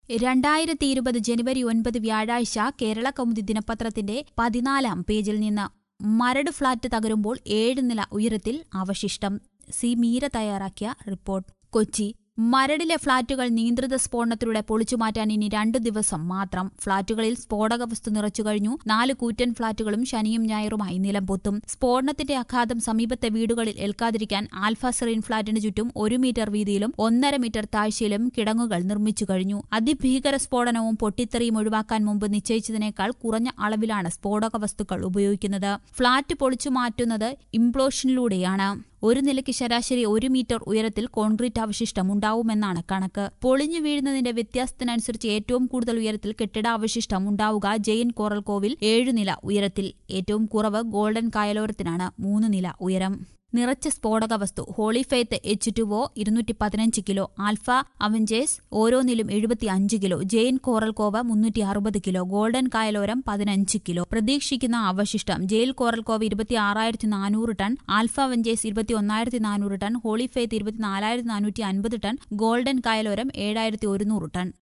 രണ്ടായിരത്തി ഇരുപത് ജനുവരി ഒൻപത് വ്യാഴാഴ്ച കേരള കൗമുദി ദിനപത്രത്തിന്റെ പതിനാലാം പേജിൽ നിന്ന് മരട് ഫ്ളാറ്റ് തകരുമ്പോൾ ഏഴ് നില ഉയരത്തിൽ അവശിഷ്ടം സി മീര തയ്യാറാക്കിയ റിപ്പോർട്ട് കൊച്ചി മരടിലെ ഫ്ളാറ്റുകൾ നിയന്ത്രിത സ്ഫോടനത്തിലൂടെ പൊളിച്ചുമാറ്റാൻ ഇനി രണ്ടു ദിവസം മാത്രം ഫ്ളാറ്റുകളിൽ സ്ഫോടക വസ്തു നിറച്ചു കഴിഞ്ഞു നാല് കൂറ്റൻ ഫ്ളാറ്റുകളും ശനിയും ഞായറുമായി നിലംപൊത്തും സ്ഫോടനത്തിന്റെ ആഘാതം സമീപത്തെ വീടുകളിൽ ഏൽക്കാതിരിക്കാൻ ആൽഫ സെറീൻ ഫ്ളാറ്റിന് ചുറ്റും ഒരു മീറ്റർ വീതിയിലും ഒന്നര മീറ്റർ താഴ്ചയിലും കിടങ്ങുകൾ നിർമ്മിച്ചു കഴിഞ്ഞു അതിഭീകര സ്ഫോടനവും പൊട്ടിത്തെറിയും ഒഴിവാക്കാൻ മുമ്പ് നിശ്ചയിച്ചതിനേക്കാൾ കുറഞ്ഞ അളവിലാണ് സ്ഫോടക വസ്തുക്കൾ ഉപയോഗിക്കുന്നത് ഫ്ളാറ്റ് പൊളിച്ചു മാറ്റുന്നത് ഇംപ്ലോഷനിലൂടെയാണ് ഒരു നിലയ്ക്ക് ശരാശരി ഒരു മീറ്റർ ഉയരത്തിൽ കോൺക്രീറ്റ് അവശിഷ്ടം ഉണ്ടാവുമെന്നാണ് കണക്ക് പൊളിഞ്ഞു വീഴുന്നതിന്റെ വ്യത്യാസത്തിനനുസരിച്ച് ഏറ്റവും കൂടുതൽ ഉയരത്തിൽ കെട്ടിടാവശിഷ്ടം ഉണ്ടാവുക ജെയിൻ കോറൽ കോവിൽ ഏഴുനില ഉയരത്തിൽ ഏറ്റവും കുറവ് ഗോൾഡൻ കായലോരത്തിനാണ് മൂന്ന് നില ഉയരം നിറച്ച സ്ഫോടക വസ്തു holy faith H two O ഇരുന്നൂറ്റി പതിനഞ്ച് കിലോ ആൽഫ അവഞ്ചേഴ്സ് ഓരോന്നിലും എഴുപത്തി അഞ്ച് കിലോ ജെയിൻ കോറൽ കോവ മുന്നൂറ്റി അറുപത് കിലോ ഗോൾഡൻ കായലോരം പതിനഞ്ച് കിലോ പ്രതീക്ഷിക്കുന്ന അവശിഷ്ടം ജയിൽ കോറൽ കോവ ഇരുപത്തി ആറായിരത്തി നാനൂറ് ടൺ ആൽഫ അവഞ്ചേഴ്സ് ഇരുപത്തി ഒന്നായിരത്തി നാനൂറ് ടൺ ഹോളി ഫെയ്ത്ത് ഇരുപത്തിനാലായിരത്തി നാനൂറ്റി അൻപത് ടൺ ഗോൾഡൻ കായലോരം ഏഴായിരത്തി ഒരുന്നൂറ് ടൺ